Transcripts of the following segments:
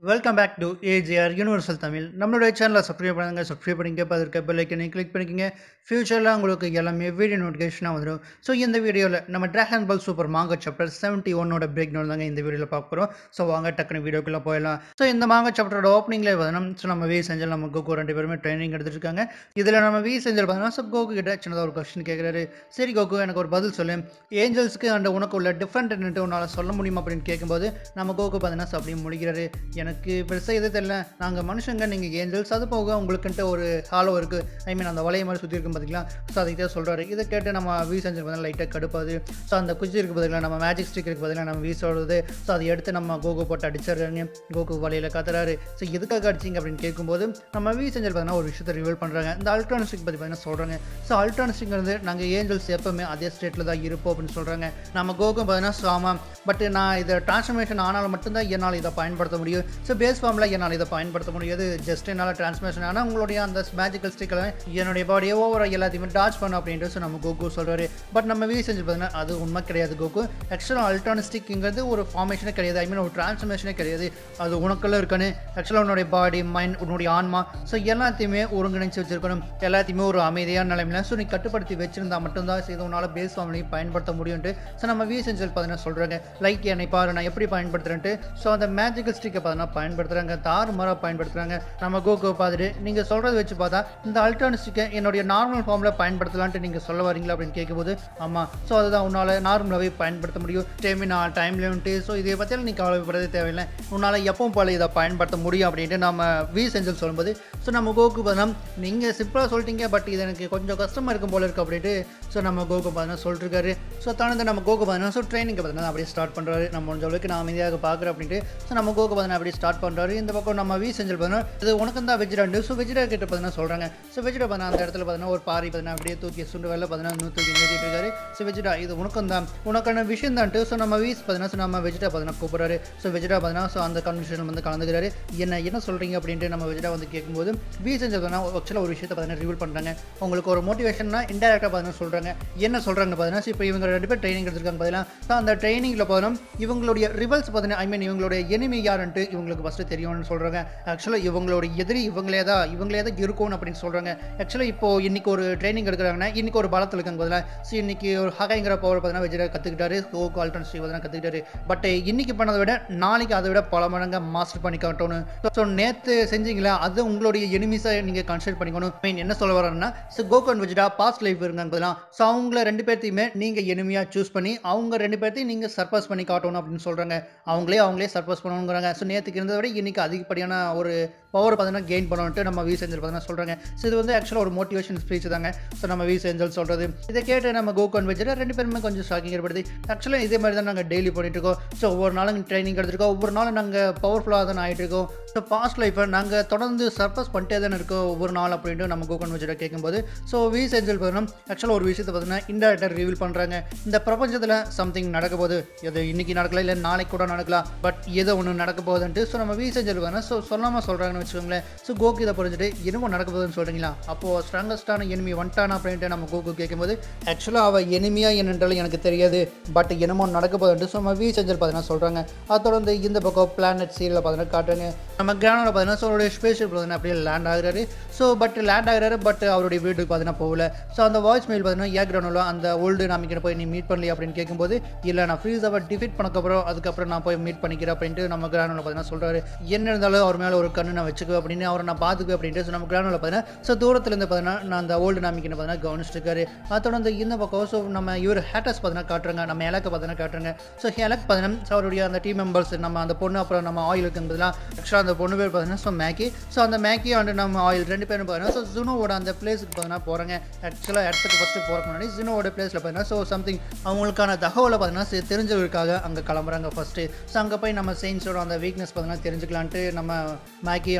welcome back to AGR universal Tamil நம்மளுடைய சேனலை subscribe பண்ணுங்க சப்ஸ்கிரைப் பண்ணிக்க பதிர்க்க பெல் ஐக்கனை கிளிக் பண்ணிக்கங்க ஃபியூச்சரில் உங்களுக்கு எல்லாமே வீடியோ நோட்டிஃபிகேஷனாக வந்துடும் ஸோ இந்த வீடியோவில் நம்ம Dragon Ball Super manga chapter seventy ஒன்னோட பிரேக் டவுன் தாங்க இந்த வீடியோவில் பார்க்க போகிறோம் ஸோ வாங்க டக்குனு வீடியோக்குள்ளே போயிடலாம் ஸோ இந்த மாங்க சாப்டரோட ஓப்பனிங்லேயே பார்த்தீங்கன்னா ஸோ நம்ம வி செஞ்சல் நம்ம கோகு ரெண்டு பேருமே ட்ரைனிங் எடுத்துட்டு இருக்காங்க இதில் நம்ம வி செஞ்சல் பார்த்தீங்கன்னா ஸோ கோகு கிட்ட சின்னதாக ஒரு கொஸ்டின் கேட்குறாரு சரி கோகு எனக்கு ஒரு பதில் சொல்லு ஏஞ்சல்ஸ்க்கு அண்ட் உனக்கு உள்ள டிஃப்ரெண்ட் என்னட்டு உன்னால் சொல்ல முடியுமா அப்படின்னு கேட்கும்போது நம்ம கோகு பார்த்தீங்கன்னா so அப்படியே முடிக்கிறாரு எனக்கு பெருசாக எது தெரியல நாங்கள் மனுஷங்க நீங்கள் ஏஞ்சல்ஸ் அது போக உங்களுக்குன்ட்டு ஒரு ஹாலோ இருக்குது ஐ மீன் அந்த வளைய மாதிரி சுற்றி இருக்கும் பார்த்தீங்களா ஸோ அதை தான் சொல்கிறாரு இதை கேட்டு நம்ம வி செஞ்சர் பார்த்தா லைட்டாக கடுப்பாது ஸோ அந்த குச்சி இருக்கு பதிலாக நம்ம மேஜிக் ஸ்டிக் இருக்கு பதிலாக நம்ம வி சொல்கிறது ஸோ அதை எடுத்து நம்ம கோகு போட்டு அடிச்சிடுறாங்க கோகு வலையில் கத்துறாரு ஸோ எதுக்காக அடிச்சிங்க அப்படின்னு கேட்கும்போது நம்ம வி செஞ்சர் பார்த்தீங்கன்னா ஒரு விஷயத்தை ரிவீல் பண்ணுறாங்க இந்த அல்ட்ரான் ஸ்டிக் பற்றி பார்த்தீங்கன்னா சொல்கிறாங்க ஸோ அல்ட்ரான் ஸ்டிக்ங்கிறது நாங்கள் ஏஞ்சல்ஸ் எப்போவுமே அதே ஸ்டேட்டில் தான் இருப்போம் அப்படின்னு சொல்கிறாங்க நம்ம கோகு பார்த்தீங்கன்னா ஸோ ஆமாம் பட் நான் இதை டிரான்ஸ்ஃபர்மேஷன் ஆனால் மட்டும்தான் என்னால் இதை பயன்படுத்த முடியும் ஸோ பேஸ் ஃபார்மில் என்னால் இதை பயன்படுத்த முடியாது ஜஸ்ட் என்னால் டிரான்ஸ்ஃபர்மேஷன் ஆனால் உங்களுடைய அந்த மேஜிக்கல் ஸ்டிக்கில் என்னுடைய பாடியை ஓவர எல்லாத்தையுமே டாச் பண்ணும் அப்படின்ட்டு so நம்ம கோகு சொல்கிறாரு பட் நம்ம வி செஞ்சு பார்த்தீங்கன்னா அது உண்மை கிடையாது கோகு ஆக்சுவலாக அல்ட்ரானிஸ்டிக்ங்கிறது ஒரு ஃபார்மேஷனே கிடையாது ஐ மீன் ஒரு டிரான்ஸ்ஃபர்மேஷனே கிடையாது அது உனக்குள்ள இருக்கணும் ஆக்சுவலாக உன்னுடைய பாடி மைண்ட் உன்னுடைய ஆன்மா ஸோ எல்லாத்தையுமே ஒருங்கிணைச்சு வச்சிருக்கணும் எல்லாத்தையுமே ஒரு அமைதியான நிலைமையில ஸோ நீ கட்டுப்படுத்தி வச்சிருந்தா மட்டும்தான் ஸோ இதை உன்னால் பேஸ் ஃபார்ம்லையும் பயன்படுத்த முடியும்ட்டு ஸோ நம்ம வி செஞ்சல் பார்த்தீங்கன்னா சொல்கிறாங்க லைக் என்னை பாரு நான் எப்படி பயன்படுத்துறேன்ட்டு ஸோ அந்த மேஜிக்கல் ஸ்டிக்கை பார்த்தீங்கன்னா பயன்படுத்துகிறாங்க தாறு மரம் பயன்படுத்துகிறாங்க நம்ம கோகோ பார்த்துட்டு நீங்கள் சொல்கிறத வச்சு பார்த்தா இந்த அல்ட்ரான் ஸ்டிக்கை என்னுடைய நார்மல் ஃபார்மில் பயன்படுத்தலான்ட்டு நீங்கள் சொல்ல வரீங்களா அப்படின்னு கேட்கும்போது ஆமாம் ஸோ அதுதான் உன்னால் நார்மலாகவே பயன்படுத்த முடியும் ஸ்டேமினா டைம் லிமிட்டு ஸோ இதை பற்றியெல்லாம் நீ கவலைப்படுறதே தேவையில்லை உன்னால் எப்பவும் போல இதை பயன்படுத்த முடியும் அப்படின்ட்டு நம்ம வி செஞ்சல் சொல்லும்போது ஸோ நம்ம கோகு பார்த்தா நீங்கள் சிம்பிளாக சொல்லிட்டீங்க பட் இது எனக்கு கொஞ்சம் கஷ்டமாக இருக்கும் போல இருக்குது அப்படின்ட்டு ஸோ நம்ம கோகு பார்த்தா சொல்லிட்டுருக்காரு ஸோ தனது நம்ம கோகு பார்த்தா ஸோ ட்ரைனிங் பார்த்தீங்கன்னா அப்படியே ஸ்டார்ட் பண்ணுறாரு நம்ம முடிஞ்ச அளவுக்கு நான் அமைதியாக பார்க்குறேன் அப்படின்ட்டு ஸோ நம்ம கோகு பார்த்தா அப்படியே ஸ்டார்ட் பண்ணுறாரு இந்த பக்கம் நம்ம வி செஞ்சல் பார்த்தீங்கன்னா இது உனக்கு தான் வெஜிடாண்டு ஸோ வெஜிடா கிட்ட பார்த்தீங்கன்னா சொல்கிறாங்க ஸோ வெஜிடா பார்த்தா அந்த இடத்துல பார்த்தீங்கன்னா ஒரு பாரி பார்த்தீங்கன்னா அப்படியே தூக்கி சுண்டு வேலை பார்த்தீங்கன்னா நூற்றி தூக்கி நிறுத்திட்டு இருக்காரு ஸோ வெஜிடா இது உனக்கும் தான் உனக்கான விஷயம் தான்ட்டு ஸோ நம்ம வீஸ் பார்த்தீங்கன்னா ஸோ நம்ம வெஜிடா பார்த்தீங்கன்னா கூப்பிட்றாரு ஸோ வெஜிடா பார்த்தீங்கன்னா ஸோ அந்த கன்வர்சேஷன் வந்து கலந்துக்கிறாரு என்ன என்ன சொல்கிறீங்க அப்படின்ட்டு நம்ம வெஜிடா வந்து கேட்கும்போது வி செஞ்சு பார்த்தீங்கன்னா ஆக்சுவலாக ஒரு விஷயத்தை பார்த்தீங்கன்னா ரிவீல் பண்ணுறாங்க உங்களுக்கு ஒரு மோட்டிவேஷன்னா இன்டெரக்டாக பார்த்தீங்கன்னா சொல்கிறாங்க என்ன சொல்கிறாங்க பார்த்தீங்கன்னா இப்போ இவங்க ரெண்டு பேர் ட்ரைனிங் எடுத்திருக்காங்க பார்த்தீங்கன்னா ஸோ அந்த ட்ரைனிங்கில் பார்த்தீங்கன்னா இவங்களுடைய ரிவல்ஸ் பார்த்தீங்கன்னா ஐ மீன் இவங்களுடைய எனிமி யாருன்ட்டு இவங்களுக்கு ஃபஸ்ட்டு தெரியும்னு சொல்கிறாங்க ஆக்சுவலாக இவங்களுடைய எதிரி இவங்களே தான் இவங்களே தான் இருக்கும் அப்படின்னு சொல்கிறாங்க ஆக்சுவலாக இப்போ இன்னைக்கு ஒரு ட்ரைனிங் எடுக்கிறாங்கன்னா இன்னைக்கு ஒரு பலத்தில் இருக்காங்க பதிலாக ஸோ இன்னைக்கு ஒரு ஹகைங்கிற பவர் பார்த்தீங்கன்னா வெஜிடா கற்றுக்கிட்டாரு ஓகோ அல்ட்ரன் ஸ்ரீ பார்த்தீங்கன்னா கற்றுக்கிட்டாரு பட் இன்னைக்கு பண்ணதை விட நாளைக்கு அதை விட பல மடங்கு மாஸ்டர் பண்ணி காட்டணும் ஸோ நேற்று செஞ்சீங்களா அது உங்களுடைய எனிமிஸை நீங்கள் கன்சிடர் பண்ணிக்கணும் மெயின் என்ன சொல்ல வரேன்னா so Gohan Vegeta past life இருக்காங்க பதிலாக ஸோ அவங்கள ரெண்டு பேர்த்தையுமே நீங்கள் எனிமியாக சூஸ் பண்ணி அவங்க ரெண்டு பேர்த்தையும் நீங்கள் சர்பாஸ் பண்ணி காட்டணும் அப்படின்னு சொல்கிறாங்க அவங்களே அவங்களே சர்பாஸ் பண்ணணுங்கிறாங்க ஸோ நேற்றுக்கு இருந்ததை விட இன்னைக்கு அதிகப்படியான ஒரு பவர் பார்த்தீங்கன்னா கெயின் பண்ணணுன்ட்டு நம்ம வி செஞ்சல் பார்த்தீங்கன்னா சொல்கிறாங்க ஸோ இது வந்து ஆக்சுவலாக ஒரு மோட்டிவேஷன் ஸ்பீச் தாங்க ஸோ நம்ம வி செஞ்சல் சொல்கிறது இதை கேட்டு நம்ம கோகன் வெஜிடா ரெண்டு பேருமே கொஞ்சம் ஷாக்கிங் ஏற்படுது ஆக்சுவலாக இதே மாதிரி தான் நாங்கள் டெய்லி பண்ணிட்டு இருக்கோம் ஸோ ஒவ்வொரு நாளும் ட்ரைனிங் எடுத்துருக்கோம் ஒவ்வொரு நாளும் நாங்கள் பவர்ஃபுல்லாக தான் ஆகிட்டு இருக்கோம் ஸோ பாஸ்ட் லைஃப்பை நாங்கள் தொடர்ந்து சர்பஸ் பண்ணிட்டே தானே இருக்கோம் ஒவ்வொரு நாள் அப்படின்ட்டு நம்ம கோகன் வச்சுட்டு கேட்கும்போது ஸோ வி செஞ்சல் பார்த்தீங்கன்னா ஆக்சுவலாக ஒரு விஷயத்தை பார்த்தீங்கன்னா இன்டெரக்டாக ரிவீல் பண்ணுறாங்க இந்த பிரபஞ்சத்தில் சம்திங் நடக்க போகுது இது இன்னைக்கு நடக்கலாம் இல்லை நாளைக்கு கூட நடக்கலாம் பட் ஏதோ ஒன்று நடக்க போகுதுன்ட்டு ஸோ நம்ம வி செஞ்சல் பார்த்தீங்கன்னா ஸோ சொல்லாமல் சொல்கிறாங்கன்னு வச்சுக்கோங்களேன் ஸோ கோகு இதை புரிஞ்சுட்டு என்னமோ நடக்க போகுதுன்னு சொல்கிறீங்களா அப்போது ஸ்ட்ராங்கஸ்டான எனிமி வந்துட்டானா அப்படின்ட்டு நம்ம கோகு கேட்கும்போது ஆக்சுவலாக அவள் எனிமியாக என்னன்றாலும் எனக்கு தெரியாது பட் என்னமோ நடக்க போகுதுன்ட்டு ஸோ நம்ம வி செஞ்சல் பார்த்தீங்கன்னா சொல்கிறாங்க அதை தொடர்ந்து இந்த பக்கம் பிளானட் சீரில் பார்த்தீங்கன்னா காட்டுறாங்க நம்ம கிரானில் பார்த்தீங்கன்னா ஸோ அவருடைய ஸ்பேஷியல் பார்த்தீங்கன்னா அப்படியே லேண்ட் ஆகுறாரு ஸோ பட் லேண்ட் ஆகுறாரு பட் அவருடைய வீட்டுக்கு பார்த்தீங்கன்னா போகல ஸோ அந்த வாய்ஸ் மெயில் பார்த்தீங்கன்னா ஏ கிரானில் அந்த ஓல்டு நாமிக்கிட்ட போய் நீ மீட் பண்ணலையா அப்படின்னு கேட்கும்போது இல்லை நான் ஃப்ரீஸாவை டிஃபீட் பண்ணக்கப்புறம் அதுக்கப்புறம் நான் போய் மீட் பண்ணிக்கிறேன் அப்படின்ட்டு நம்ம கிரானில் பார்த்தீங்கன்னா சொல்கிறாரு என்ன இருந்தாலும் அவர் மேலே ஒரு கண்ணு நான் வச்சுக்குவேன் அப்படின்னு அவரை நான் பார்த்துக்குவேன் அப்படின்ட்டு ஸோ நம்ம கிரானில் பார்த்தீங்கன்னா ஸோ தூரத்துலேருந்து பார்த்தீங்கன்னா நான் அந்த ஓல்டு நாமிக்கிட்ட பார்த்தீங்கன்னா கவனிச்சிட்டு இருக்காரு அதை தொடர்ந்து இந்த பக்கம் ஸோ நம்ம இவர் ஹேட்டர்ஸ் பார்த்தீங்கன்னா காட்டுறாங்க நம்ம எலக்கு பார்த்தீங்கன்னா காட்டுறாங்க ஸோ எலக் பார்த்தீங்கன்னா ஸோ அவருடைய அந்த டீம் மெம்பர்ஸ் நம்ம அந்த பொண்ணு அப்புறம் நம்ம ஆயில் இருக்குங்கிறதுலாம் ஆக்சுவலாக அந்த பொண்ணு பேர் பார்த்தீங்கன்னா ஸோ மேக்கி ஸோ அந்த மேக்கி அண்ட் நம்ம ஆயில் ரெண்டு பேரும் பார்த்தீங்கன்னா ஸோ ஜுனோவோட அந்த பிளேஸுக்கு பார்த்தீங்கன்னா போகிறாங்க ஆக்சுவலாக இடத்துக்கு ஃபஸ்ட்டு போகிறக்கு முன்னாடி ஜுனோவோட பிளேஸில் பார்த்தீங்கன்னா ஸோ சம்திங் அவங்களுக்கான தகவலை பார்த்தீங்கன்னா சரி தெரிஞ்சவருக்காக அங்கே கிளம்புறாங்க ஃபஸ்ட்டு ஸோ அங்கே போய் நம்ம செயின்ஸோட அந்த வீக்னஸ் பார்த்தீங்கன்னா தெரிஞ்சுக்கலான்ட்டு நம்ம மேக்கி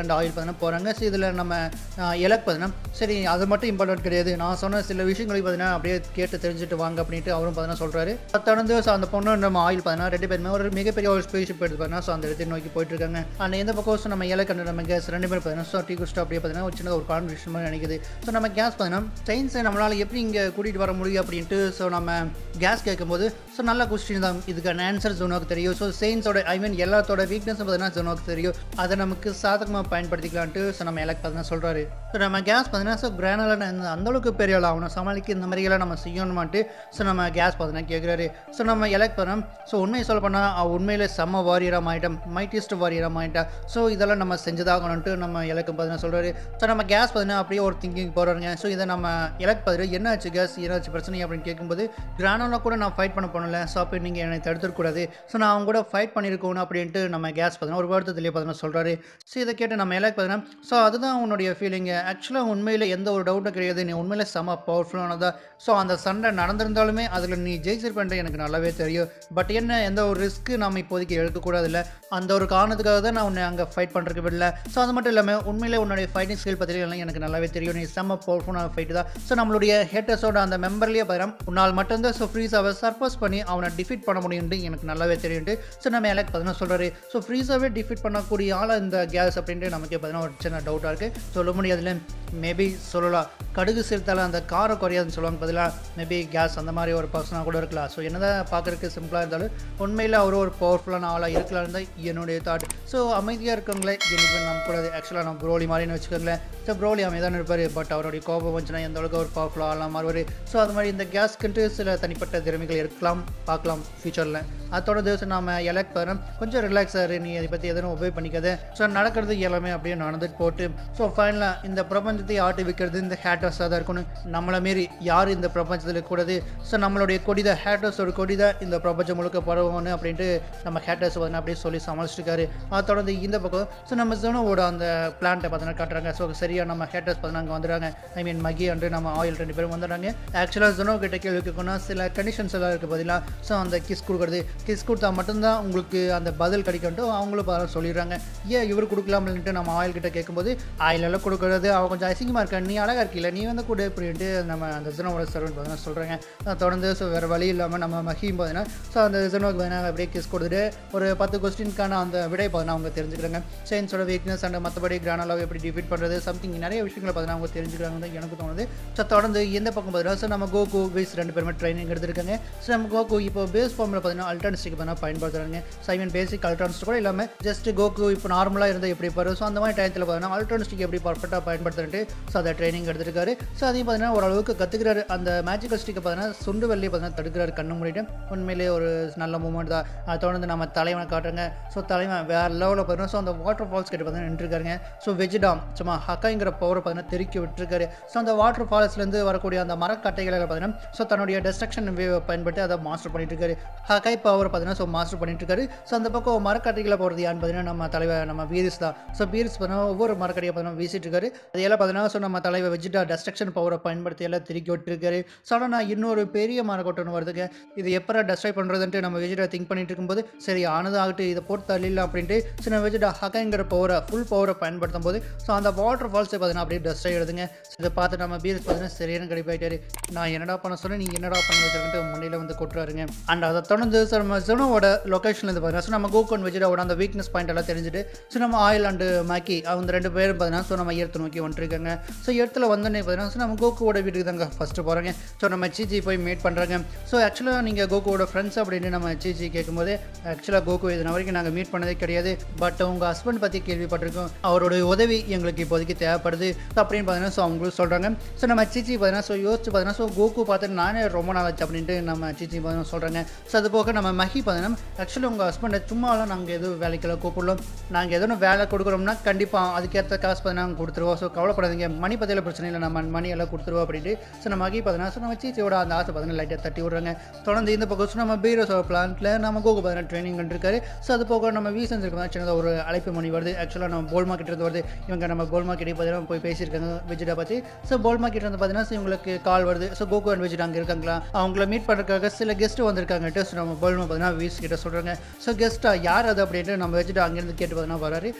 அண்ட் ஆயில் பார்த்தீங்கன்னா போகிறாங்க ஸோ இதில் நம்ம எலக் பார்த்தீங்கன்னா சரி அது மட்டும் இம்பார்ட்டன்ட் கிடையாது நான் சொன்ன சில விஷயங்களை பார்த்தீங்கன்னா அப்படியே கேட்டு தெரிஞ்சுட்டு வாங்க அப்படின்ட்டு அவரும் பார்த்தீங்கன்னா சொல்கிறாரு தொடர்ந்து ஸோ அந்த பொண்ணு நம்ம ஆயில் பார்த்தீங்கன்னா ரெண்டு பேருமே ஒரு மிகப்பெரிய ஒரு ஸ்பேஸ்ஷிப் எடுத்து பார்த்தீங்கன்னா ஸோ அந்த இடத்தை நோக்கி போயிட்டு இருக்காங்க அந்த எந்த பக்கம் ஸோ நம்ம எலக் அண்ட் நம்ம கேஸ் ரெண்டு பேரும் பார்த்தீங்கன்னா ஸோ டீ குஸ்ட் அப்படியே பார்த்தீங்கன்னா ஒரு சின்ன ஒரு கான்வர்சேஷன் மாதிரி நினைக்குது ஸோ நம்ம கேஸ் பார்த்தீங்கன்னா சயின்ஸை நம்மளால் எப்படி இங்கே கூட்டிகிட்டு வர முடியும் அப்படின்ட்டு ஸோ நம்ம கேஸ் கேட்கும்போது ஸோ நல்ல கொஸ்டின் தான் இதுக்கான ஆன்சர் ஜோனோக்கு தெரியும் ஸோ சயின்ஸோட ஐ மீன் எல்லாத்தோட வீக்னஸ் பார்த்தீங்கன்னா ஜோனோக்கு தெரியும் அதை நமக்கு சாதகமாக பயன்படுத்திக்கலான்ட்டு ஸோ நம்ம எலக் பார்த்தீங்கன்னா சொல்கிறாரு ஸோ நம்ம கேஸ் பார்த்தீங்கன்னா ஸோ கிரானலாக அந்த அளவுக்கு பெரிய ஆள் ஆகணும் சமாளிக்க இந்த மாதிரியெல்லாம் நம்ம செய்யணுமான்ட்டு ஸோ நம்ம கேஸ் பார்த்தீங்கன்னா கேட்குறாரு ஸோ நம்ம எலக்ட் பண்ணோம் ஸோ உண்மையை சொல்ல போனால் அவள் உண்மையிலே செம்ம வாரியராக ஆகிட்டோம் மைட்டிஸ்ட் வாரியராக ஆகிட்டா ஸோ இதெல்லாம் நம்ம செஞ்சதாகணும்ட்டு நம்ம இலக்கு பார்த்தீங்கன்னா சொல்கிறாரு ஸோ நம்ம கேஸ் பார்த்தீங்கன்னா அப்படியே ஒரு திங்கிங் போகிறாருங்க ஸோ இதை நம்ம இலக்கு பார்த்துட்டு என்ன ஆச்சு கேஸ் என்னாச்சு பிரச்சனை அப்படின்னு கேட்கும்போது கிரானலாக கூட நான் ஃபைட் பண்ண போனல ஸோ அப்போ நீங்கள் என்னை தடுத்துக்கூடாது ஸோ நான் அவங்க கூட ஃபைட் பண்ணியிருக்கணும் அப்படின்ட்டு நம்ம கேஸ் பார்த்தீங்கன்னா ஒரு வருத்தத்திலே பார்த்தீங்கன்னா சொல்கிறாரு ஸோ இதை கேட்டு நம்ம இலக்கு பார்த்தீங்கன்னா ஸோ அதுதான் உன்னுடைய ஃபீலிங்கு ஆக்சுவலாக உண்மையில் எந்த ஒரு டவுட்டும் கிடையாது நீ உண்மையில செம்ம பவர்ஃபுல்லானதா ஸோ அந்த சண்டை நடந்திருந்தாலுமே அதில் நீ ஜெயிச்சிருப்பேன்ட்டு எனக்கு நல்லாவே தெரியும் பட் என்ன எந்த ஒரு ரிஸ்க்கு நம்ம இப்போதைக்கு எடுக்கக்கூடாது இல்லை அந்த ஒரு காரணத்துக்காக தான் நான் உன்னை அங்கே ஃபைட் பண்ணுறதுக்கு விடல ஸோ அது மட்டும் இல்லாமல் உண்மையிலே உன்னுடைய ஃபைட்டிங் ஸ்கில் பற்றிலாம் எனக்கு நல்லாவே தெரியும் நீ செம்ம பவர்ஃபுல்லான ஃபைட்டு தான் ஸோ நம்மளுடைய ஹேட்டர்ஸோட அந்த மெம்பர்லேயே பார்த்தீங்கன்னா உன்னால் மட்டும்தான் ஸோ ஃப்ரீஸாவை சர்பஸ் பண்ணி அவனை டிஃபீட் பண்ண முடியும்ட்டு எனக்கு நல்லாவே தெரியும்ட்டு ஸோ நம்ம எனக்கு பார்த்தீங்கன்னா சொல்கிறாரு ஸோ ஃப்ரீஸாகவே டிஃபீட் பண்ணக்கூடிய ஆளாக இந்த கேஸ் அப்படின்ட்டு நமக்கு பார்த்தீங்கன்னா ஒரு சின்ன டவுட்டாக இருக்குது சொல்ல முடியாதுல மேபி சொல்லலாம் கடுகு சேர்த்தால அந்த காரம் குறையாதுன்னு சொல்லுவாங்க பதிலாக மேபி கேஸ் அந்த மாதிரி ஒரு பர்சனாக கூட இருக்கலாம் ஸோ என்னதான் பார்க்குறதுக்கு சிம்பிளாக இருந்தாலும் உண்மையில் அவர் ஒரு பவர்ஃபுல்லான ஆளாக இருக்கலாம்னு தான் என்னுடைய தாட் ஸோ அமைதியாக இருக்கவங்களே எனக்கு நம்பக்கூடாது ஆக்சுவலாக நம்ம ப்ரோலி மாதிரின்னு வச்சுக்கோங்களேன் ஸோ ப்ரோலி அமைதான் இருப்பார் பட் அவருடைய கோபம் வந்துச்சுன்னா எந்த அளவுக்கு ஒரு பவர்ஃபுல்லாக ஆளாக மாறுவார் ஸோ அது மாதிரி இந்த கேஸ்க்குன்ட்டு சில தனிப்பட்ட திறமைகள் இருக்கலாம் பார்க்கலாம் ஃபியூச்சரில் அதோட திவசம் நாம எலக்ட் பண்ண கொஞ்சம் ரிலாக்ஸ் ஆகிரு நீ அதை பற்றி எதுவும் உபயோக பண்ணிக்காத ஸோ நடக்கிறது எல்லாமே அப்படியே நடந்துட்டு போட்டு ஸோ ஃபைனலாக இந்த பிரபஞ்சத்தை ஆட்டி வைக்கிறது இந்த ஹேட்டர்ஸாக தான் இருக்கணும் நம்மளை மாரி யார் இந்த பிரபஞ்சத்தில் கூடாது ஸோ நம்மளுடைய கொடி தான் ஹேட்டர்ஸோட கொடி தான் இந்த பிரபஞ்சம் முழுக்க பரவணும் அப்படின்ட்டு நம்ம ஹேட்டர்ஸ் வந்து அப்படியே சொல்லி சமாளிச்சிருக்காரு அதை தொடர்ந்து இந்த பக்கம் ஸோ நம்ம ஜோனோவோட அந்த பிளான்ட்டை பார்த்தீங்கன்னா காட்டுறாங்க ஸோ சரியாக நம்ம ஹேட்டர்ஸ் பார்த்தீங்கன்னா அங்கே வந்துடுறாங்க ஐ மீன் மகி அண்டு நம்ம ஆயில் ரெண்டு பேரும் வந்துடுறாங்க ஆக்சுவலாக ஜோனோ கிட்ட கேள்வி கேட்கணும்னா சில கண்டிஷன்ஸ் எல்லாம் இருக்குது பதிலாக ஸோ அந்த கிஸ் கொடுக்குறது கிஸ் கொடுத்தா மட்டும்தான் உங்களுக்கு அந்த பதில் கிடைக்கும்ட்டு அவங்களும் பதில் சொல்லிடுறாங்க ஏன் இவர் கொடுக்கலாம்னுட்டு நம்ம ஆயில் கிட்ட கேட்கும்போது ஆயில் எல்லாம் கொடுக்குறது அவன் கொஞ்சம் அசிங்கமாக இருக்க நீ அழகாக இருக்கல நீ வந்து கூட இப்படின்ட்டு நம்ம அந்த ஜனோட சர்வன் பார்த்தீங்கன்னா சொல்கிறாங்க அதை தொடர்ந்து ஸோ வேறு வழி இல்லாமல் நம்ம மஹிம் பார்த்தீங்கன்னா ஸோ அந்த ஜனோக்கு பார்த்தீங்கன்னா அப்படியே கிஸ் கொடுத்துட்டு ஒரு பத்து கொஸ்டினுக்கான அந்த விடை பார்த்தீங்கன்னா அவங்க தெரிஞ்சுக்கிறாங்க சயின்ஸோட வீக்னஸ் அண்ட் மற்றபடி கிரானலாக எப்படி டிஃபீட் பண்ணுறது சம்திங் நிறைய விஷயங்களை பார்த்தீங்கன்னா அவங்க தெரிஞ்சுக்கிறாங்க தான் எனக்கு தோணுது ஸோ தொடர்ந்து எந்த பக்கம் பார்த்தீங்கன்னா ஸோ நம்ம கோகு பேஸ் ரெண்டு பேருமே ட்ரைனிங் எடுத்திருக்காங்க ஸோ நம்ம கோகு இப்போ பேஸ் ஃபார்மில் பார்த்தீங்கன்னா அல்டர்னிஸ்டிக் பார்த்தீங்கன்னா பயன்படுத்துறாங்க ஸோ ஐ மீன் பேசிக் அல்டர்னிஸ்ட் கூட இல்லாமல் ஜஸ்ட் கோகு இப்போ நார்மலாக இருந்தால் எப்படி பாரு ஸோ அந்த மாதிரி டயத்தில் பார்த்தீங்கன்னா அல்டர்னிஸ்டிக் எப்படி பர்ஃபெக்டாக பயன்படுத்துறது ஸோ அதை ட்ரைனிங் எடுத்திருக்காரு ஸோ அதையும் பார்த்தீங்கன்னா ஓரளவுக்கு கற்றுக்கிறாரு அந்த மேஜிக்கல் ஸ்டிக்கை பார்த்தீங்கன்னா சுண்டு வெள்ளியை பார்த்தீங்கன்னா தடுக்கிறாரு கண்ணு மூடிட்டு உண்மையிலேயே ஒரு நல்ல மூமெண்ட் தான் அதை தொடர்ந்து நம்ம தலைவனை காட்டுறாங்க ஸோ தலைவன் வேறு லெவலில் பார்த்தீங்கன்னா ஸோ அந்த வாட்டர் ஃபால்ஸ் கிட்ட பார்த்தீங்கன்னா நின்றுருக்காருங்க ஸோ வெஜிடாம் சும்மா ஹக்காங்கிற பவரை பார்த்தீங்கன்னா தெருக்கி விட்டுருக்காரு ஸோ அந்த வாட்டர் ஃபால்ஸ்லேருந்து வரக்கூடிய அந்த மரக்கட்டைகளை பார்த்தீங்கன்னா ஸோ தன்னுடைய டெஸ்ட்ரக்ஷன் பயன்படுத்தி அதை மாஸ்டர் பண்ணிட்டு இருக்காரு ஹக்காய் பவர் பார்த்தீங்கன்னா ஸோ மாஸ்டர் பண்ணிட்டு இருக்காரு ஸோ அந்த பக்கம் மரக்கட்டைகளை போகிறது யான்னு பார்த்தீங்கன்னா நம்ம தலைவர் நம்ம வீரிஸ் தான் ஸோ வீரிஸ் பார்த்தீங்கன்னா ஒவ்வொரு மரக்கட்டையை பார்த்தீங்கன்னா வீசிட்டு இருக்காரு அது எல்லாம் பார்த்தீங்கன்னா ஸோ நம்ம தலைவர் வெஜிடா டெஸ்ட்ரக்ஷன் பவரை பயன்படுத்தி எல்லாம் திருக்கி விட்டுருக்காரு ஸோ ஆனால் நான் இன்னொரு பெரிய மரக்கொட்டை வருதுங்க இது எப்போ டெஸ்ட்ராய் பண்ணுறதுன்ட்டு நம்ம வெஜிடா திங்க் பண்ணிட்டு இருக்கும்போது சரி ஆனது ஆகட்டும் இதை போட்டு தள்ளிடலாம் அப்படின்ட்டு ஸோ நம்ம வெஜிடா ஹக்காங்கிற பவரை ஃபுல் பவரை பயன்படுத்தும் போது ஸோ அந்த வாட்டர் ஃபால்ஸை பார்த்தீங்கன்னா அப்படியே டஸ்ட் ஆகிடுதுங்க ஸோ இதை பார்த்து நம்ம பீரஸ் பார்த்தீங்கன்னா சரியான கடிப்பாயிட்டாரு நான் என்னடா பண்ண சொன்னேன் நீ என்னடா பண்ண வச்சிருக்கிட்டு முன்னையில் வந்து கொட்டுறாருங்க அண்ட் அதை தொடர்ந்து ஸோ நம்ம ஜெனோவோட லொக்கேஷன்லேருந்து பார்த்தீங்கன்னா ஸோ நம்ம கோகோன் வெஜிடாவோட அந்த வீக்னஸ் பாயிண்ட் எல்லாம் தெரிஞ்சுட்டு ஸோ நம்ம ஆயில் அண்டு மேக்கி அவங்க ரெண்டு பேரும் பார்த்தீங்கன்னா ஸோ நம்ம எடுத்து நோக்கி வந்துருக்காங்க ஸோ இடத்துல வந்தோடனே பார்த்தீங்கன்னா ஸோ நம்ம கோகுவோட வீட்டுக்கு தாங்க ஃபஸ்ட்டு போகிறாங்க ஸோ நம்ம சீச்சி போய் மீட் பண்ணுறாங்க ஸோ ஆக்சுவலாக நீங்கள் கோகுவோட ஃப்ரெண்ட்ஸ் அப்படின்னு நம்ம சீச்சி கேட்கும்போது ஆக்சுவலாக கோகு இது வரைக்கும் நாங்கள் மீட் பண்ணதே கிடையாது பட் உங்கள் ஹஸ்பண்ட் பற்றி கேள்விப்பட்டிருக்கோம் அவரோட உதவி எங்களுக்கு இப்போதைக்கு தேவைப்படுது So அப்படின்னு பார்த்தீங்கன்னா ஸோ அவங்களும் சொல்கிறாங்க ஸோ நம்ம சீச்சி பார்த்தீங்கன்னா ஸோ யோசிச்சு பார்த்தீங்கன்னா ஸோ கோகு பார்த்துட்டு நானே ரொம்ப நாள் ஆச்சு அப்படின்ட்டு நம்ம சீச்சி பார்த்தீங்கன்னா சொல்கிறாங்க ஸோ அது போக நம்ம மஹி பார்த்தீங்கன்னா ஆக்சுவலி உங்கள் ஹஸ்பண்டை சும்மாலாம் நாங்கள் எதுவும் வேலைக்கெல்லாம் கூப்பிடலாம் நாங்கள் எதுவும் வேலை கொடுக்குறோம்னா கண்டிப்பாக அதுக்கேற்ற காசு பார்த்தீங்கன்னா நாங்கள் கொடுத்துருவோம் ஸோ கவலைப்படாதீங்க மணி பற்றியில் பிரச்சனை இல்லை நம்ம மணி எல்லாம் கொடுத்துருவோம் அப்படின்ட்டு ஸோ நம்ம மகி பார்த்தீங்கன்னா ஸோ நம்ம சீச்சியோட அந்த ஆசை பார்த்தீங்கன்னா லைட்டாக தட்டி விட்றாங்க தொடர்ந்து இந்த பக்கம் ஸோ நம்ம பீரோஸோட பிளான்ட்டில் நம்ம கோகு பார்த்தீங்கன்னா ட்ரைனிங் பண்ணிருக்காரு ஸோ அது போக நம்ம வீசன்ஸ் இருக்கிறதா சின்னதாக ஒரு அழைப்பு மணி வருது ஆக்சுவலாக நம்ம போல் மார்க்கெட் இருந்து வருது இவங்க நம்ம போல் மார்க்கெட்டை பார்த்தீங்கன்னா போய் பேசியிருக்காங்க வெஜிடா பற்றி ஸோ போல் மார்க்கெட் வந்து பார்த்தீங்கன்னா so இவங்களுக்கு கால் வருது ஸோ கோகு அண்ட் வெஜிடா அங்கே இருக்காங்களா அவங்கள மீட் பண்ணுறதுக்காக சில கெஸ்ட் வந்திருக்காங்கட்டு ஸோ நம்ம போல் பார்த்தீங்கன்னா வீஸ் கிட்ட சொல்கிறாங்க ஸோ கெஸ்ட்டாக யார் அது அப்படின்ட்டு நம்ம வெஜிடா அங்கேருந்து கேட்டு பார்த்தீங்கன்னா வராரு யார்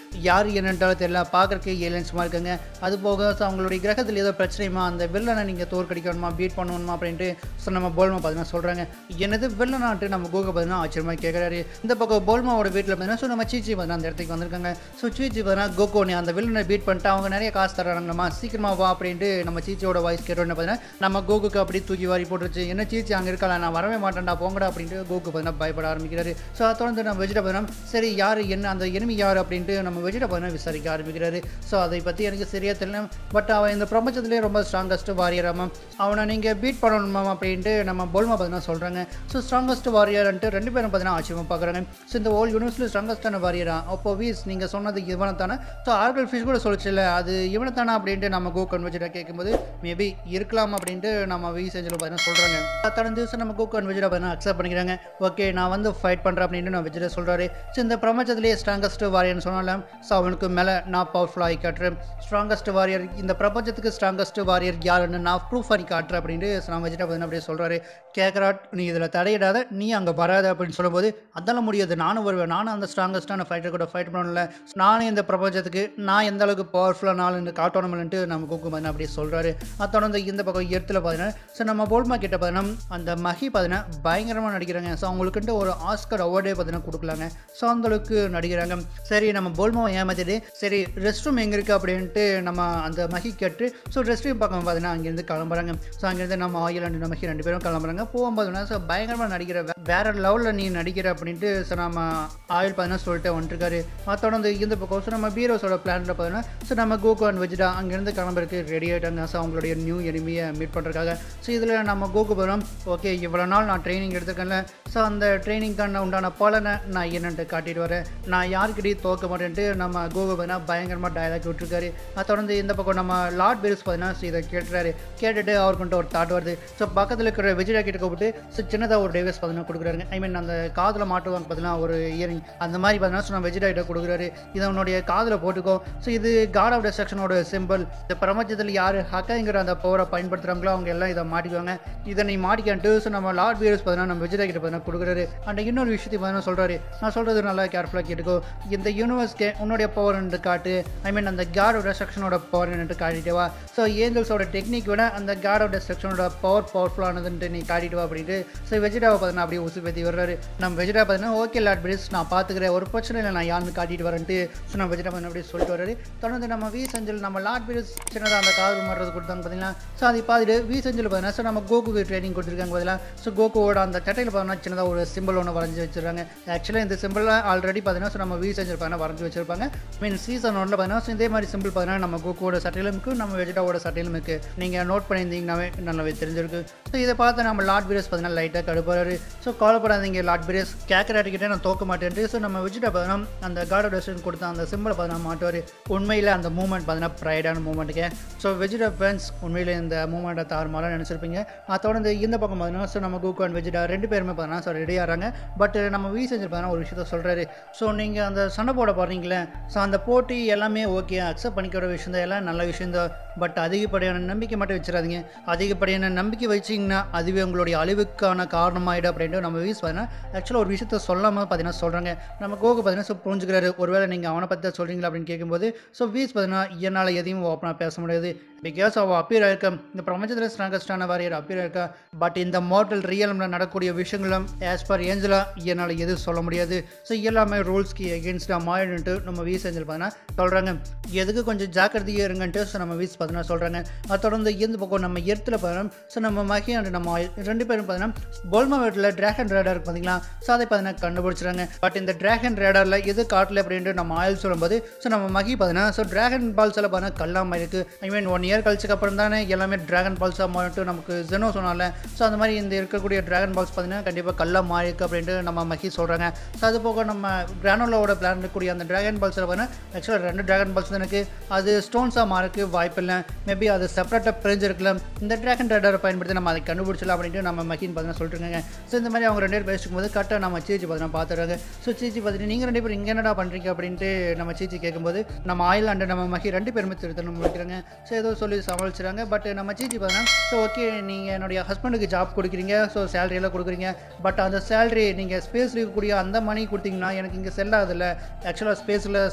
யார் என்னன்றாலும் தெரியல பார்க்குறக்கு ஏலியன்ஸுமா இருக்குங்க அது போக ஸோ அவங்களுடைய கிரகத்தில் ஏதோ பிரச்சனையுமா அந்த வில்லனை நீங்கள் தோற்கடிக்கணுமா பீட் பண்ணணுமா அப்படின்ட்டு ஸோ நம்ம போல்மா பார்த்தீங்கன்னா சொல்கிறாங்க என்னது வில்லனான்ட்டு நம்ம கூகுள் பார்த்தீங்கன்னா ஆச்சரியமாக கேட்குறாரு இந்த பக்கம் போல்மாவோட வீட்டில் பார்த்தீங்கன்னா ஸோ நம்ம சீச்சி பார்த்தீங்கன்னா அந்த இடத்துக்கு வந்திருக்காங்க ஸோ சீச்சி பார்த்தீங்கன்னா கோகோ நீ அந்த வில்லனை பீட் பண்ணிட்டு அவங்க நிறைய காசு தராங்கம்மா சீக்கிரமா வா அப்படின்ட்டு நம்ம சீச்சியோட வாய்ஸ் கேட்டோன்னு பார்த்தீங்கன்னா நம்ம கோகுக்கு அப்படி தூக்கி வாரி போட்டுருச்சு என்ன சீச்சி அங்கே இருக்கலாம் நான் வரவே மாட்டேன்டா போங்கடா அப்படின்ட்டு கோகு பார்த்தீங்கன்னா பயப்பட ஆரம்பிக்கிறாரு ஸோ அதை தொடர்ந்து நம்ம வெஜிடா பார்த்தீங்கன்னா சரி யார் என்ன அந்த enemy யார் அப்படின்ட்டு நம்ம வெஜிடா பார்த்தீங்கன்னா விசாரிக்க ஆரம்பிக்கிறாரு ஸோ அதை பற்றி எனக்கு சரியா தெரியல பட் அவன் இந்த பிரபஞ்சத்திலே ரொம்ப ஸ்ட்ராங்கஸ்ட் வாரியராமா அவனை நீங்கள் பீட் பண்ணணுமா அப்படின்ட்டு நம்ம போல்மா பார்த்தீங்கன்னா சொல்கிறாங்க ஸோ ஸ்ட்ராங்கஸ்ட் வாரியர்ன்ட்டு ரெண்டு பேரும் பார்த்தீங்கன்னா ஆச்சரியமாக பார்க்குறாங்க ஸோ இந்த ஓல் யூனிவர்ஸில் ஸ்ட்ராங்கஸ்டான வாரியரா அப்போ வீஸ் நீங்கள் சொன்னது இவனை தானே ஸோ ஆர்கல் ஃபிஷ் கூட சொல்லிச்சுல அது இவனை தானே அப்படின்ட்டு நம்ம கோ கன்வெஜிடா கேட்கும்போது மேபி இருக்கலாம் அப்படின்ட்டு நம்ம வி செஞ்சில் பார்த்தீங்கன்னா சொல்கிறாங்க தொடர்ந்து ஸோ நம்ம கோ கன்வெஜிடா பார்த்தீங்கன்னா அக்செப்ட் பண்ணிக்கிறாங்க ஓகே நான் வந்து ஃபைட் பண்ணுறேன் அப்படின்ட்டு நான் வெஜிடா சொல்கிறாரு ஸோ இந்த பிரபஞ்சத்திலேயே ஸ்ட்ராங்கஸ்ட் வாரியர்னு சொன்னாலும் ஸோ அவனுக்கு மேலே நான் பவர்ஃபுல்லாக ஆகி காட்டுறேன் ஸ்ட்ராங்கஸ்ட் வாரியர் இந்த பிரபஞ்சத்துக்கு ஸ்ட்ராங்கஸ்ட் வாரியர் யாருன்னு நான் ப்ரூஃப் பண்ணி காட்டுறேன் அப்படின்ட்டு ஸோ நம்ம வெஜிடா பார்த்தீங்கன்னா அப்படியே சொல்கிறாரு கேட்குறாட் நீ இதில் தடையிடாத நீ அங்கே வராத அப்படின்னு சொல்லும்போது அதெல்லாம் முடியாது நானும் வருவேன் நானும் அந்த ஸ்ட்ராங்கஸ்டான ஃபைட்டர் கூட ஃபைட் பண்ணல நானும் இந்த பிரபஞ்சத்துக்கு நான் எந்த அளவுக்கு பவர்ஃபுல்லாக நாள் காட்டணும்னுட்டு நம்ம கூக்கு பார்த்தீங்கன்னா அப்படியே சொல்கிறாரு அதை தொடர்ந்து இந்த பக்கம் எர்த்தில் பார்த்தீங்கன்னா ஸோ நம்ம போல்மா கிட்ட பார்த்தீங்கன்னா அந்த மகி பார்த்தீங்கன்னா பயங்கரமாக நடிக்கிறாங்க ஸோ அவங்களுக்குன்ட்டு ஒரு ஆஸ்கர் அவார்டே பார்த்தீங்கன்னா கொடுக்கலாங்க ஸோ அந்த அளவுக்கு நடிக்கிறாங்க சரி நம்ம போல்மாவை ஏமாத்திட்டு சரி ரெஸ்ட் ரூம் எங்கே இருக்குது அப்படின்ட்டு நம்ம அந்த மகி கேட்டு ஸோ ரெஸ்ட் ரூம் பக்கம் பார்த்தீங்கன்னா அங்கேருந்து கிளம்புறாங்க ஸோ அங்கேருந்து நம்ம ஆயில் அண்ட் மகி ரெண்டு பேரும் கிளம்புறாங்க போகும்போது ஸோ பயங்கரமாக நடிக்கிற வே- வேற லெவலில் நீ நடிக்கிற அப்படின்ட்டு ஸோ நம்ம ஆயில் பார்த்தீங்கன்னா சொல்லிட்டு வந்துட்டுருக்காரு அதை தொடர்ந்து இந்த பக்கம் ஸோ நம்ம பீரோஸோட பிளானில் பார்த்தீங்கன்னா ஸோ நம்ம கோகு அண்ட் வெஜிடா அங்கேருந்து கிளம்புறதுக்கு ரெடி ஆகிட்டாங்க ஸோ அவங்களுடைய நியூ எனிமியை மீட் பண்ணுறதுக்காக ஸோ இதில் நம்ம கோகு போகிறோம் ஓகே இவ்வளோ நாள் நான் ட்ரைனிங் எடுத்துக்கல ஸோ அந்த ட்ரைனிங்க்கான உண்டான பலனை நான் என்னன்ட்டு காட்டிட்டு வரேன் நான் யாருக்கிட்டையும் தோக்க மாட்டேன்ட்டு நம்ம கோகு பார்த்தீங்கன்னா பயங்கரமாக டயலாக் விட்டுருக்காரு அதை தொடர்ந்து இந்த பக்கம் நம்ம லார்ட் பெருஸ் பார்த்தீங்கன்னா ஸோ இதை கேட்டுறாரு கேட்டுட்டு அவருக்குன்ட்டு ஒரு தாட் வருது ஸோ பக்கத்தில் இருக்கிற வெஜிடா கிட்ட கூப்பிட்டு ஸோ சின்னதாக ஒரு டேவிஸ் பார்த்தீங்கன்னா கொடுக்குறாருங்க ஐ மீன் அந்த காதில் மாட்டுவாங்க பார்த்தீங்கன்னா ஒரு இயரிங் அந்த மாதிரி பார்த்தீங்கன்னா ஸோ நம்ம வெஜிடா கிட்ட கொடுக்குறாரு இதை உன்னுடைய காதில் போட்டுக்கோ ஸோ இது காட் ஆஃப் டெஸ்ட்ரக்ஷனோட சிம்பிள் இந்த பிரபஞ்சத்தில் யார் ஹக்காங்கிற அந்த பவரை பயன்படுத்துகிறாங்களோ அவங்க எல்லாம் இதை மாட்டிக்குவாங்க இதை நீ மாட்டிக்கன்ட்டு ஸோ நம்ம லார்ட் வீரஸ் பார்த்தீங்கன்னா நம்ம வெஜிடா கிட்ட பார்த்தீங்கன்னா கொடுக்குறாரு அண்ட் இன்னொரு விஷயத்தை பார்த்தீங்கன்னா சொல்கிறாரு நான் சொல்கிறது நல்லா கேர்ஃபுல்லாக கேட்டுக்கோ இந்த யூனிவர்ஸ்க்கு உன்னுடைய பவர் என்று காட்டு ஐ மீன் அந்த காட் ஆஃப் டெஸ்ட்ரக்ஷனோட பவர் என்று காட்டிட்டு வா ஸோ ஏஞ்சல்ஸோட டெக்னிக் விட அந்த காட் ஆஃப் டெஸ்ட்ரக்ஷனோட பவர் பவர்ஃபுல்லானதுன்ட்டு நீ காட்டிட்டு வா அப்படின்ட்டு ஸோ வெஜிடாவை பார்த்தீங்கன்னா அப்படியே உசு பற்றி வர்றாரு நம்ம வெஜிடா பார்த்தீங்கன்னா ஓகே லார்ட் பிரிஸ் நான் பார்த்துக்கிறேன் ஒரு பிரச்சனை இல்லை நான் யாருன்னு காட்டிட்டு வரேன்ட்டு ஸோ நம்ம வெஜிடா பார்த்தீங்கன்னா அப்படியே சொல்லிட்டு வர்றாரு தொடர்ந்து நம்ம வி செஞ்சல் நம்ம லார்ட் பிரிஸ் சின்னதாக அந்த காது மாறுறது கொடுத்தாங்க பார்த்தீங்கன்னா ஸோ அதை பார்த்துட்டு வி செஞ்சல் பார்த்தீங்கன்னா ஸோ நம்ம கோகுக்கு ட்ரைனிங் கொடுத்துருக்காங்க பார்த்தீங்கன்னா ஸோ கோகுவோட அந்த சட்டையில் பார்த்தீங்கன்னா சின்னதாக ஒரு சிம்பிள் ஒன்று வரைஞ்சி வச்சிருக்காங்க ஆக்சுவலாக இந்த சிம்பிள் ஆல்ரெடி பார்த்தீங்கன்னா ஸோ நம்ம வி செஞ்சல் பார்த்தீங்கன்னா வரைஞ்சி வச்சிருப்பாங்க மீன் சீசன் ஒன்றில் பார்த்தீங்கன்னா ஸோ இதே மாதிரி சிம்பிள் பார்த்தீங்கன்னா நம்ம கோகுவோட சட்டையிலும் இருக்குது நம்ம வெஜிடாவோட சட்டையிலும் இருக்குது நீங்கள் நோட் பண்ணியிருந்தீங்கன்னாவே நல்லாவே தெரிஞ்சிருக்கு ஸோ இதை பார்த்து நம்ம லார்ட் பிரேஸ் பார்த்தீங்கன்னா லைட்டாக கடுப்பாரு ஸோ கவலைப்படாதீங்க லார்ட் பிரேஸ் கேக்கராட்டிக்கிட்டே நான் தோக்க மாட்டேன்ட்டு ஸோ நம்ம வெஜிடா பார்த்தீங்கன்னா அந்த காட் டெஸ்டன் கொடுத்த அந்த சிம்பிளை பார்த்தீங்கன்னா மாட்டுவார் உண்மையில் அந்த மூமெண்ட் பார்த்தீங்கன்னா ப்ரைடான மூமெண்ட்டுக்கு ஸோ வெஜிடா ஃபேன்ஸ் உண்மையில் இந்த மூமெண்ட்டை தாறுமாறாக நினச்சிருப்பீங்க அதை தொடர்ந்து இந்த பக்கம் பார்த்தீங்கன்னா ஸோ நம்ம கோகு அண்ட் வெஜிடா ரெண்டு பேருமே பார்த்தீங்கன்னா ஸோ ரெடி ஆகிறாங்க பட் நம்ம வி செஞ்சு பார்த்தீங்கன்னா ஒரு விஷயத்த சொல்கிறாரு ஸோ நீங்கள் அந்த சண்டை போட போகிறீங்களே ஸோ அந்த போட்டி எல்லாமே ஓகே அக்செப்ட் பண்ணிக்கிற விஷயம் தான் எல்லாம் நல்ல விஷயம் தான் பட் அதிகப்படியான நம்பிக்கை மட்டும் வச்சிடாதீங்க அதிகப்படியான நம்பிக்கை வச்சிங்கன்னா அதுவே உங்களுடைய அழிவுக்கான காரணமாயிடும் அப்படின்ட்டு நம்ம வீஸ் பார்த்தீங்கன்னா ஆக்சுவலாக ஒரு விஷயத்த சொல்லாமல் பார்த்தீங்கன்னா சொல்கிறாங்க நம்ம கோகு பார்த்தீங்கன்னா ஸோ புரிஞ்சுக்கிறாரு ஒருவேளை நீங்கள் அவனை பற்றி தான் சொல்கிறீங்களா அப்படின்னு கேட்கும்போது ஸோ வீஸ் பார்த்தீங்கன்னா என்னால் எதையும் ஓப்பனாக பேச முடியாது பிகாஸ் அவள் அப்பியர் ஆயிருக்க இந்த பிரபஞ்சத்தில் ஸ்ட்ராங்கஸ்டான வாரியர் அப்பியர் இருக்கா பட் இந்த மார்டல் ரியலில் நடக்கக்கூடிய விஷயங்களும் ஆஸ் பர் ஏஞ்சலா என்னால் எதுவும் சொல்ல முடியாது ஸோ எல்லாமே ரூல்ஸ்க்கு எகென்ஸ்டாக மாறிடுன்ட்டு நம்ம வீஸ் ஏஞ்சல் பார்த்தீங்கன்னா சொல்கிறாங்க எதுக்கு கொஞ்சம் ஜாக்கிரதையாக இருங்கன்ட்டு ஸோ நம்ம வீஸ் பார்த்தீங்கன்னா சொல்கிறாங்க அதை தொடர்ந்து இந்த பக்கம் நம்ம எர்த்தில் பார்த்தீங்கன்னா ஸோ நம்ம மகி அண்ட் நம்ம ஆயில் ரெண்டு பேரும் பார்த்தீங்கன்னா போல்மா வீட்டில் டிராகன் ரேடார் பார்த்தீங்களா ஸோ அதை பார்த்தீங்கன்னா கண்டுபிடிச்சிறாங்க பட் இந்த டிராகன் ரேடாரில் எது காட்டல அப்படின்ட்டு நம்ம ஆயில் சொல்லும்போது ஸோ நம்ம மகி பார்த்தீங்கன்னா ஸோ டிராகன் பால்ஸ் எல்லாம் பார்த்தீங்கன்னா கல்லாமல் இருக்குது ஐ மீன் ஒன் இயர் கழிச்சுக்கு அப்புறம் தானே எல்லாமே டிராகன் பால்ஸாக மாறிட்டு நமக்கு ஜெனோ சொன்னால ஸோ அந்த மாதிரி இந்த இருக்கக்கூடிய டிராகன் பால்ஸ் பார்த்தீங்கன்னா கண்டிப்பாக கல்லாக மாறி இருக்கு அப்படின்ட்டு நம்ம மகி சொல்கிறாங்க ஸோ அது போக நம்ம கிரானோலாவோட பிளான் இருக்கக்கூடிய அந்த டிராகன் பால்ஸில் பார்த்தீங்கன்னா ஆக்சுவலாக ரெண்டு டிராகன் பால்ஸ் தான் இருக்குது அது ஸ்டோன்ஸாக மாறக்கு வாய்ப்பு இல்லை மேபி அது செப்பரேட்டாக பிரிஞ்சிருக்கலாம் இந்த டிராகன் ரேடரை பயன்படுத்தி நம்ம அதை கண்டுபிடிச்சலாம் அப்படின்ட்டு நம்ம மகின் பார்த்தீங்கன்னா சொல்லிட்டு இருக்காங்க ஸோ இந்த மாதிரி அவங்க ரெண்டு பேர் பேசிக்கும் போது கரெக்டாக நம்ம சீச்சி பார்த்தீங்கன்னா பார்த்துறாங்க ஸோ சீச்சி பார்த்துட்டு நீங்கள் ரெண்டு பேரும் இங்கே என்னடா பண்ணுறீங்க அப்படின்ட்டு நம்ம சீச்சி கேட்கும்போது நம்ம ஆயில் அண்ட் நம்ம மகி ரெண்டு பேருமே திருத்தணும் முடிக்கிறாங்க ஸோ ஏதோ சொல்லி சமாளிச்சுறாங்க பட் நம்ம சீச்சி பார்த்தீங்கன்னா ஸோ ஓகே நீங்கள் என்னுடைய ஹஸ்பண்டுக்கு ஜாப் கொடுக்குறீங்க ஸோ சேலரி எல்லாம் கொடுக்குறீங்க பட் அந்த சேலரி நீங்கள் ஸ்பேஸில் இருக்கக்கூடிய அந்த மணி கொடுத்தீங்கன்னா எனக்கு இங்கே செல் ஆகுதுல்ல ஆக்சுவலாக ஸ்பேஸில்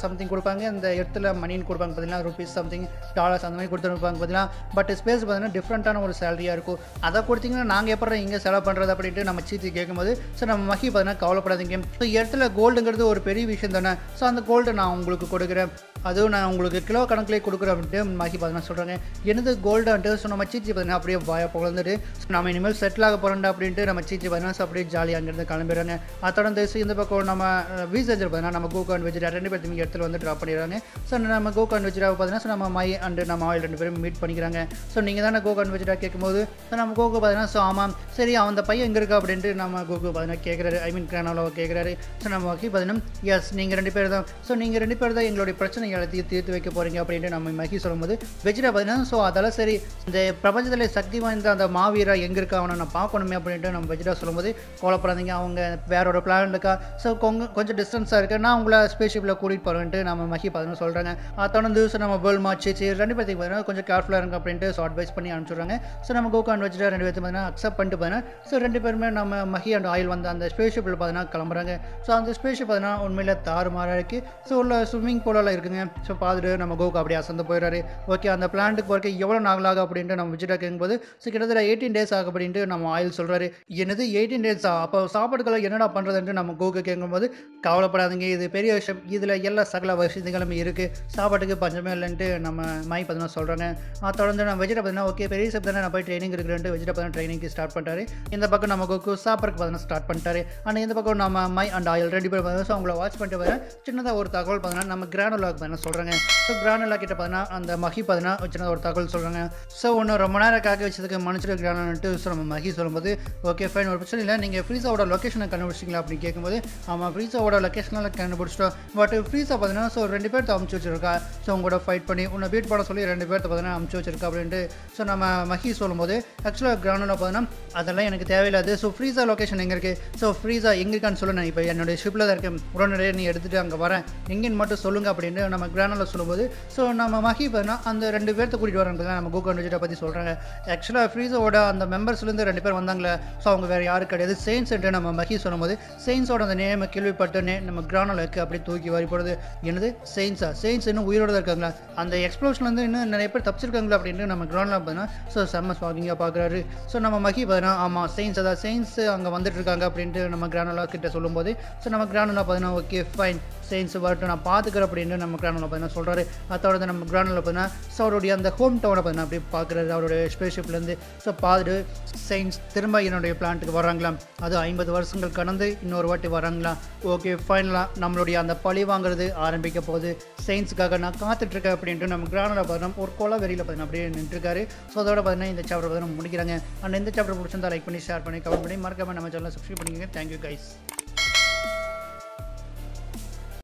சம்திங் கொடுப்பாங்க இந்த இடத்துல மணின்னு கொடுப்பாங்க பார்த்தீங்கன்னா ருபீஸ் சம்திங் டாலர்ஸ் அந்த மாதிரி கொடுத்துருப்பாங்க பார்த்தீங்கன்னா பட் ஸ்பேஸ் பார்த்தீங்கன்னா டிஃப்ரெண்ட்டான ஒரு சேலரியாக இருக்கும் அதை கொடுத்தீங்கன்னா நாங்கள் எப்படி இங்கே செலவு பண்ணுறது அப்படின்ட்டு நம்ம சீச்சி கேட்கும்போது ஸோ நம்ம மகி பார்த்தீங்கன்னா கவலைப்படாதீங்க ஸோ இடத்துல கோல்டுங்கிறது ஒரு பெரிய விஷயம் தானே ஸோ அந்த கோல்டு நான் உங்களுக்கு கொடுக்குறேன் அதுவும் நான் உங்களுக்கு கிலோ கணக்கிலே கொடுக்குறேன் அப்படின்ட்டு மாக்கி பார்த்தீங்கன்னா சொல்கிறாங்க எனது கோல்டுன்ட்டு ஸோ நம்ம சீச்சி பார்த்தீங்கன்னா அப்படியே வாய புகழ்ந்துட்டு ஸோ நம்ம இனிமேல் செட்டில் ஆக போகிறோம் அப்படின்ட்டு நம்ம சீச்சி பார்த்தீங்கன்னா so அப்படியே ஜாலியாக அங்கேருந்து கிளம்பிடுறாங்க அதை தொடர்ந்து so இந்த பக்கம் நம்ம வீசேஜர் பார்த்தீங்கன்னா நம்ம கோகோ அண்ட் வெஜிடா ரெண்டு பேர்த்தையும் இங்கே இடத்துல வந்து ட்ராப் பண்ணிடுறாங்க ஸோ நம்ம கோகோ அண்ட் வெஜிடா பார்த்தீங்கன்னா so நம்ம மை அண்ட் நம்ம ஆயில் ரெண்டு பேரும் மீட் பண்ணிக்கிறாங்க ஸோ நீங்கள் தானே கோகோ அண்ட் வெஜிடா கேட்கும்போது ஸோ நம்ம கோகோ பார்த்தீங்கன்னா ஸோ ஆமாம் சரி அவன் அந்த பையன் எங்கே இருக்கா அப்படின்ட்டு நம்ம கோகோ பார்த்தீங்கன்னா கேட்குறாரு ஐ மீன் கிரானாலோ கேட்குறாரு ஸோ நம்ம வக்கி பார்த்தீங்கன்னா எஸ் நீங்கள் ரெண்டு பேர் தான் ஸோ நீங்கள் ரெண்டு பேர் தான் எங்களுடைய பிரச்சனை எல்லாத்தையும் தீர்த்து வைக்க போகிறீங்க அப்படின்ட்டு நம்ம மகி சொல்லும்போது வெஜிடா பார்த்தீங்கன்னா ஸோ அதெல்லாம் சரி இந்த பிரபஞ்சத்தில் சக்தி வாய்ந்த அந்த மாவீரா எங்கே இருக்கா அவனை நான் பார்க்கணுமே அப்படின்ட்டு நம்ம வெஜிடா சொல்லும்போது கோலப்படாதீங்க அவங்க வேற ஒரு பிளான் இருக்கா ஸோ கொஞ்சம் கொஞ்சம் டிஸ்டன்ஸாக இருக்கு நான் உங்களை ஸ்பேஸ்ஷிப்பில் கூட்டிகிட்டு போகிறேன்ட்டு நம்ம மகி பார்த்தீங்கன்னா சொல்கிறாங்க அதை தொடர்ந்து ஸோ நம்ம வேர்ல் மார்ச் சரி ரெண்டு பேர்த்துக்கு பார்த்தீங்கன்னா கொஞ்சம் கேர்ஃபுல்லாக இருங்க அப்படின்ட்டு ஸோ அட்வைஸ் பண்ணி அனுப்பிச்சுடுறாங்க ஸோ நம்ம கோகான் வச்சுட்டு ரெண்டு பேர்த்து பார்த்தீங்கன்னா அக்செப்ட் பண்ணிட்டு பார்த்தீங்கன்னா ஸோ ரெண்டு பேருமே நம்ம மஹி அண்ட் ஆயில் வந்து அந்த ஸ்பேஸ்ஷிப்பில் பார்த்தீங்கன்னா கிளம்புறாங்க ஸோ அந்த ஸ்பேஸ்ஷிப் பார்த்தீங்கன்னா உண்மையில் தாறுமாறாக இருக்குது ஸோ உள்ள ஸ்விம்மிங் பூலெல்லாம் இருக்குங்க ஸோ பார்த்துட்டு நம்ம கோகா அப்படியே அசந்து போயிடுறாரு ஓகே அந்த பிளான்ட்டுக்கு போகிறக்கு எவ்வளோ நாள் ஆகும் அப்படின்ட்டு நம்ம விஜிட்டா கேட்கும்போது ஸோ கிட்டத்தட்ட எயிட்டீன் டேஸ் ஆகும் அப்படின்ட்டு நம்ம ஆயில் சொல்கிறாரு என்னது எயிட்டீன் டேஸா அப்போ சாப்பாடுக்கெல்லாம் என்னடா பண்ணுறதுன்ட்டு நம்ம கோகா கேட்கும்போது கவலைப்படாதீங்க இது பெரிய விஷயம் இதில் எல்லா சகல வசதிகளும் இருக்குது சாப்பாட்டுக்கு பஞ்சமே இல்லைன்ட்டு நம்ம மை பார்த்தீங்கன்னா சொல்கிறாங்க அதை தொடர்ந்து நம்ம வெஜிடா பார்த்தீங்கன்னா ஓகே பெரிய ஸ்டெப் தானே நான் போய் ட்ரைனிங் இருக்கிறேன்ட்டு வெஜிடா பார்த்தீங்கன்னா ட்ரைனிங்க்கு ஸ்டார்ட் பண்ணிட்டாரு இந்த பக்கம் நம்ம கோக்கு சாப்பிட்றதுக்கு பார்த்தீங்கன்னா ஸ்டார்ட் பண்ணிட்டாரு ஆனால் இந்த பக்கம் நம்ம மை அண்ட் ஆயில் ரெண்டு பேர் பார்த்தீங்கன்னா ஸோ அவங்கள வாட்ச் பண்ணிட்டு பார்த்தீங்கன்னா சின்னதாக ஒரு தகவல் பார்த்தீங்கன்னா நம்ம கிரானுலாக்கு பார்த்தீங்கன்னா சொல்கிறாங்க ஸோ கிரானுலா கிட்ட பார்த்தீங்கன்னா அந்த மகி பார்த்தீங்கன்னா சின்னதாக ஒரு தகவல் சொல்கிறாங்க ஸோ ஒன்று ரொம்ப நேரம் காக்க வச்சதுக்கு மனுஷரு கிரானுன்ட்டு ஸோ நம்ம மகி சொல்லும்போது ஓகே ஃபைன் ஒரு பிரச்சனை இல்லை நீங்கள் ஃப்ரீஸாவோட லொக்கேஷனை கண்டுபிடிச்சிங்களா அப்படின்னு கேட்கும்போது ஆமாம் ஃப்ரீஸாவோட லொக்கேஷனில் கண்டுபிடிச்சிட்டோம் பட் ஃப்ரீஸா பார்த்தீங்கன்னா ஸோ ரெண்டு பேர்த்த அமுச்சு வச்சிருக்கா ஸோ உங்களோட ஃபைட் பண்ணி உன்னை பீட் பண்ண சொல்லி ரெண்டு பேர்த்த பார்த்தீங்கன்னா அமுச்சு வச்சிருக்கா அப்படின்ட்டு ஸோ நம்ம மஹி சொல்லும்போது ஆக்சுவலாக கிரவுண்டில் பார்த்தீங்கன்னா அதெல்லாம் எனக்கு தேவையில்லாது ஸோ ஃப்ரீஸா லொக்கேஷன் எங்கே இருக்குது ஸோ ஃப்ரீஸா எங்கே இருக்கான்னு சொல்லு நான் இப்போ என்னுடைய ஷிப்பில் தான் இருக்கேன் உடனடியாக நீ எடுத்துகிட்டு அங்கே வரேன் எங்கேன்னு மட்டும் சொல்லுங்க அப்படின்னு நம்ம கிரானில் சொல்லும்போது ஸோ நம்ம மஹி பார்த்தீங்கன்னா அந்த ரெண்டு பேர்த்த கூட்டிகிட்டு வராங்க பார்த்தீங்கன்னா நம்ம கோகன் விஜிட்டை பற்றி சொல்கிறாங்க ஆக்சுவலாக ஃப்ரீஸோட அந்த மெம்பர்ஸ்லேருந்து ரெண்டு பேர் வந்தாங்களே ஸோ அவங்க வேறு யாரும் கிடையாது செயின்ஸ் என்று நம்ம மஹி சொல்லும்போது செயின்ஸோட அந்த நேமை கேள்விப்பட்டோன்னே நம்ம கிரானில் இருக்கு அப்படியே தூக்கி வாரி போடுது என்னது செயின்ஸா செயின்ஸ் இன்னும் உயிரோட தான் இருக்காங்களா அந்த எக்ஸ்ப்ளோஷன்லேருந்து இன்னும் நிறைய பேர் தப்பிச்சிருக்காங்களா அப்படின்னு நம்ம கிரவுண்டில் பார்த்தீங்கன்னா ஸோ செம்ம ஸ்வாகிங்காக பார்க்குறாரு ஸோ நம்ம மகி பார்த்தீங்கன்னா ஆமாம் செயின்ஸ் அதான் செயின்ஸ் அங்கே வந்துட்டு இருக்காங்க அப்படின்ட்டு நம்ம கிரானுலா கிட்ட சொல்லும்போது ஸோ நம்ம கிரானுலா பார்த்தீங்கன்னா ஓகே ஃபைன் செயின்ஸ் வரட்டும் நான் பார்த்துக்கிறேன் அப்படின்னு நம்ம கிரானுலா பார்த்தீங்கன்னா சொல்கிறாரு அதோட நம்ம கிரானுலா பார்த்தீங்கன்னா ஸோ அவருடைய அந்த ஹோம் டவுனை பார்த்தீங்கன்னா அப்படியே பார்க்குறாரு அவருடைய ஸ்பேஸ்ஷிப்லேருந்து ஸோ பார்த்துட்டு செயின்ஸ் திரும்ப என்னுடைய பிளான்ட்டுக்கு வராங்களாம் அது ஐம்பது வருஷங்கள் கடந்து இன்னொரு வாட்டி வராங்களாம் ஓகே ஃபைனலாக நம்மளுடைய அந்த பழி வாங்குறது ஆரம்பிக்க போகுது சயின்ஸுக்காக நான் காத்துட்ருக்கேன் அப்படின்ட்டு நம்ம கிரானில் பார்த்தோம் ஒரு கொலை வெறியில் பார்த்தீங்கன்னா அப்படியே நின்றுருக்காரு ஸோ அதோட பார்த்தீங்கன்னா இந்த சாப்டர் பார்த்தீங்கன்னா முடிக்கிறாங்க அண்ட் இந்த சாப்டர் பிடிச்சிருந்தா லைக் பண்ணி ஷேர் பண்ணி கமெண்ட் பண்ணி மறக்காம நம்ம சேனலை சப்ஸ்கிரைப் பண்ணிக்கோங்க தேங்க்யூ கைஸ்